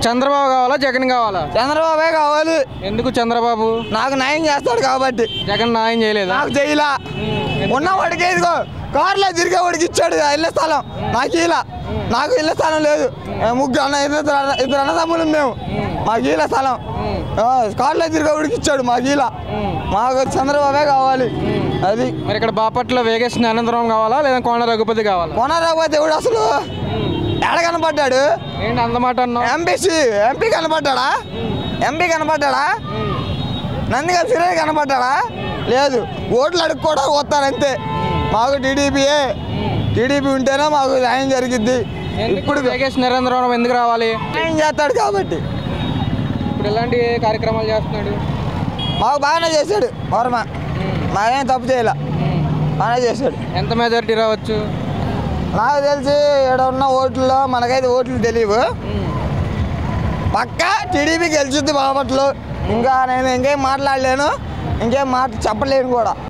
చంద్రబాబు కావాలా జగన్ కావాలా చంద్రబాబే కావాలి ఎందుకు చంద్రబాబు నాకు న్యాయం చేస్తాడు కాబట్టి జగన్ న్యాయం చేయలేదా నాకు చేయలా ఉన్నవాడికి ఇదిగో కార్లో తిరిగేవాడికి ఇచ్చాడు ఆ ఇళ్ళ స్థలం నాకు ఇలా నాకు ఇళ్ళ స్థలం లేదు ఏ ముగ్గురు అన్న ఇద్దరు అన్న- ఇద్దరు అన్నదమ్ములు మేము మాకు ఇలా స్థలం ఆ, కార్లో తిరిగేవాడికి ఇచ్చాడు మాకు ఇలా మాకు చంద్రబాబే కావాలి అది మరి ఇక్కడ బాపట్ల వేగేష్ అనంతరం కావాలా లేదా కోన రఘుపతి కావాలా కొనరాకపోతే ఎవడు అసలు ఎడ కనపడ్డాడు ఏంటి అంత మాట అన్నావు ఎంపీసీ ఎంపీ కనపడ్డాడా ఎంపీ కనపడ్డాడా నందిగా సురేష్ కనపడ్డాడా లేదు ఓట్లు అడుక్కోవడం వస్తారంతే మాకు టీడీపీయే టీడీపీ ఉంటేనే మాకు న్యాయం జరిగిద్ది ఎందుకు ఇప్పుడు వేగేష్ నరేంద్రవరం ఎందుకు రావాలి న్యాయం చేస్తాడు కాబట్టి ఇప్పుడు ఎలాంటి కార్యక్రమాలు చేస్తున్నాడు మాకు బాగానే చేశాడు వర్మ మాకేం తప్పు చేయలే బాగానే చేశాడు ఎంత మెజారిటీ రావచ్చు నాకు తెలిసి ఇక్కడ ఉన్న ఓట్లలో మనకైతే ఓట్లు తెలియవు పక్కా టీడీపీ గెలిచిద్ది బాపట్లో ఇంకా నేను ఇంకేం మాట్లాడలేను ఇంకేం మాట చెప్పలేను కూడా